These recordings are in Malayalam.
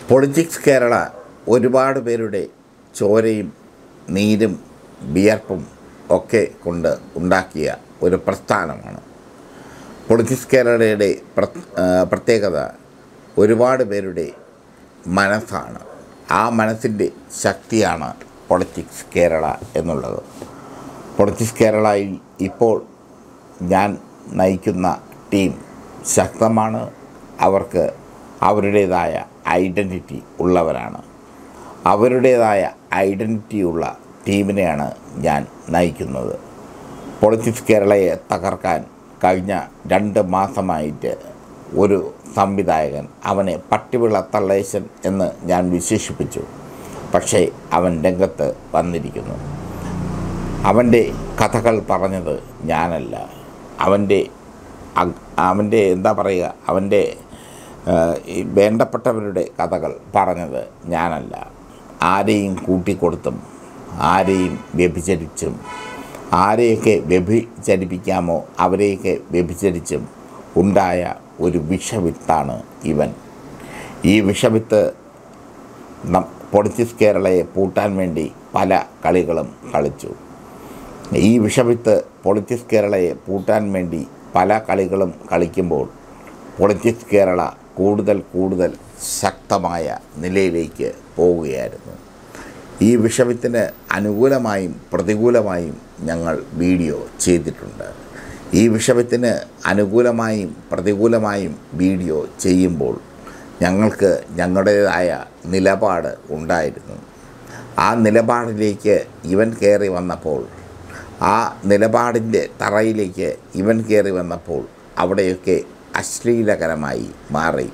പൊളിറ്റിക്സ് കേരള ഒരുപാട് പേരുടെ ചോരയും നീരും വിയർപ്പും ഒക്കെ കൊണ്ട് ഉണ്ടാക്കിയ ഒരു പ്രസ്ഥാനമാണ് പൊളിറ്റിക്സ് കേരളയുടെ പ്ര- ആ, പ്രത്യേകത ഒരുപാട് പേരുടെ മനസ്സാണ് ആ മനസ്സിൻ്റെ ശക്തിയാണ് പൊളിറ്റിക്സ് കേരള എന്നുള്ളത് പൊളിറ്റിക്സ് കേരളയിൽ ഇപ്പോൾ ഞാൻ നയിക്കുന്ന ടീം ശക്തമാണ് അവർക്ക് അവരുടേതായ ഐഡൻറ്റിറ്റി ഉള്ളവരാണ് അവരുടേതായ ഐഡൻറ്റിറ്റി ഉള്ള ടീമിനെയാണ് ഞാൻ നയിക്കുന്നത് പൊളിറ്റിക്സ് കേരളയെ തകർക്കാൻ കഴിഞ്ഞ രണ്ട് മാസമായിട്ട് ഒരു സംവിധായകൻ അവനെ പട്ടിവിള തള്ളേശൻ എന്ന് ഞാൻ വിശേഷിപ്പിച്ചു പക്ഷേ അവൻ രംഗത്ത് വന്നിരിക്കുന്നു അവൻ്റെ കഥകൾ പറഞ്ഞത് ഞാനല്ല അവൻ്റെ അഗ്- അവൻ്റെ എന്താ പറയുക അവൻ്റെ ആ, ഈ വേണ്ടപ്പെട്ടവരുടെ കഥകൾ പറഞ്ഞത് ഞാനല്ല ആരെയും കൂട്ടിക്കൊടുത്തും ആരെയും വ്യഭിചരിച്ചും ആരെയൊക്കെ വ്യഭിചരിപ്പിക്കാമോ അവരെയൊക്കെ വ്യഭിചരിച്ചും ഉണ്ടായ ഒരു വിഷവിത്താണ് ഇവൻ ഈ വിഷവിത്ത് നം- പൊളിറ്റിക്സ് കേരളയെ പൂട്ടാൻ വേണ്ടി പല കളികളും കളിച്ചു ഈ വിഷവിത്ത് പൊളിറ്റിക്സ് കേരളയെ പൂട്ടാൻ വേണ്ടി പല കളികളും കളിക്കുമ്പോൾ പൊളിറ്റിക്സ് കേരള കൂടുതൽ കൂടുതൽ ശക്തമായ നിലയിലേക്ക് പോവുകയായിരുന്നു ഈ വിഷവിത്തിന് അനുകൂലമായും പ്രതികൂലമായും ഞങ്ങൾ വീഡിയോ ചെയ്തിട്ടുണ്ട് ഈ വിഷവിത്തിന് അനുകൂലമായും പ്രതികൂലമായും വീഡിയോ ചെയ്യുമ്പോൾ ഞങ്ങൾക്ക് ഞങ്ങളുടേതായ നിലപാട് ഉണ്ടായിരുന്നു ആ നിലപാടിലേക്ക് ഇവൻ കയറി വന്നപ്പോൾ ആ നിലപാടിൻ്റെ തറയിലേക്ക് ഇവൻ കയറി വന്നപ്പോൾ അവിടെയൊക്കെ അശ്ലീലകരമായി മാറി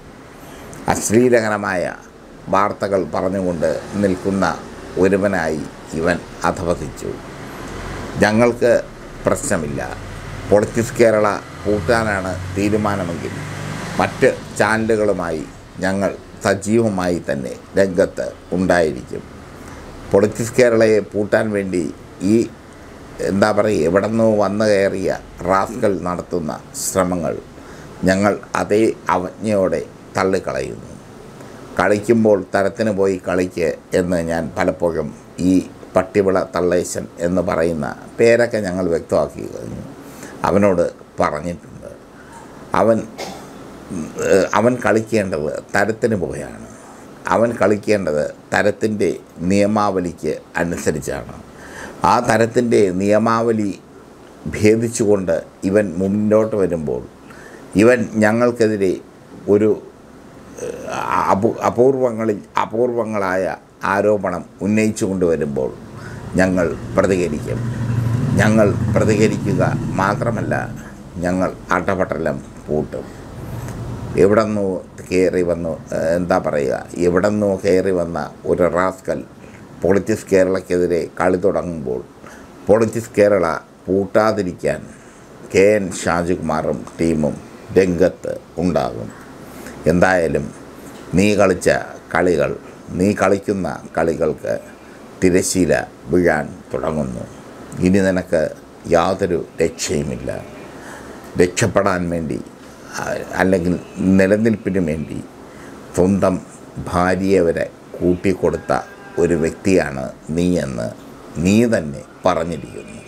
അശ്ലീലകരമായ വാർത്തകൾ പറഞ്ഞുകൊണ്ട് നിൽക്കുന്ന ഒരുവനായി ഇവൻ അധപതിച്ചു ഞങ്ങൾക്ക് പ്രശ്നമില്ല പൊളിറ്റിക്സ് കേരള പൂട്ടാനാണ് തീരുമാനമെങ്കിൽ മറ്റ് ചാനലുകളുമായി ഞങ്ങൾ സജീവമായി തന്നെ രംഗത്ത് ഉണ്ടായിരിക്കും പൊളിറ്റിക്സ് കേരളയെ പൂട്ടാൻ വേണ്ടി ഈ എന്താ പറയുക എവിടെ നിന്നോ വന്നു കയറിയ റാസ്കൾ നടത്തുന്ന ശ്രമങ്ങൾ ഞങ്ങൾ അതേ അവജ്ഞയോടെ തള്ളിക്കളയുന്നു കളിക്കുമ്പോൾ തരത്തിന് പോയി കളിക്ക് എന്ന് ഞാൻ പലപ്പോഴും ഈ പട്ടിവിള തള്ളേശൻ എന്ന് പറയുന്ന പേരൊക്കെ ഞങ്ങൾ വ്യക്തമാക്കി കഴിഞ്ഞു അവനോട് പറഞ്ഞിട്ടുണ്ട് അവൻ ഏഹ്, അവൻ കളിക്കേണ്ടത് തരത്തിന് പോയാണ് അവൻ കളിക്കേണ്ടത് തരത്തിൻ്റെ നിയമാവലിക്ക് അനുസരിച്ചാണ് ആ തരത്തിൻ്റെ നിയമാവലി ഭേദിച്ചുകൊണ്ട് ഇവൻ മുന്നോട്ട് വരുമ്പോൾ ഇവൻ ഞങ്ങൾക്കെതിരെ ഒരു അപൂ അപൂർവങ്ങളിൽ അപൂർവങ്ങളായ ആരോപണം ഉന്നയിച്ചു കൊണ്ടുവരുമ്പോൾ ഞങ്ങൾ പ്രതികരിക്കും ഞങ്ങൾ പ്രതികരിക്കുക മാത്രമല്ല ഞങ്ങൾ അട്ടപട്ടലം പൂട്ടും എവിടെ നിന്നോ കയറി വന്നു ഏഹ്, എന്താ പറയുക എവിടെ നിന്നോ കയറി വന്ന ഒരു റാസ്കൽ പൊളിറ്റിക്സ് കേരളയ്ക്കെതിരെ കളി തുടങ്ങുമ്പോൾ പൊളിറ്റിക്സ് കേരള പൂട്ടാതിരിക്കാൻ കെ എൻ ഷാജികുമാറും ടീമും രംഗത്ത് ഉണ്ടാകും എന്തായാലും നീ കളിച്ച കളികൾ നീ കളിക്കുന്ന കളികൾക്ക് തിരശീല വീഴാൻ തുടങ്ങുന്നു ഇനി നിനക്ക് യാതൊരു രക്ഷയുമില്ല രക്ഷപ്പെടാൻ വേണ്ടി ആ, അല്ലെങ്കിൽ നിലനിൽപ്പിന് വേണ്ടി സ്വന്തം ഭാര്യയെ വരെ കൂട്ടിക്കൊടുത്ത ഒരു വ്യക്തിയാണ് നീ എന്ന് നീ തന്നെ പറഞ്ഞിരിക്കുന്നു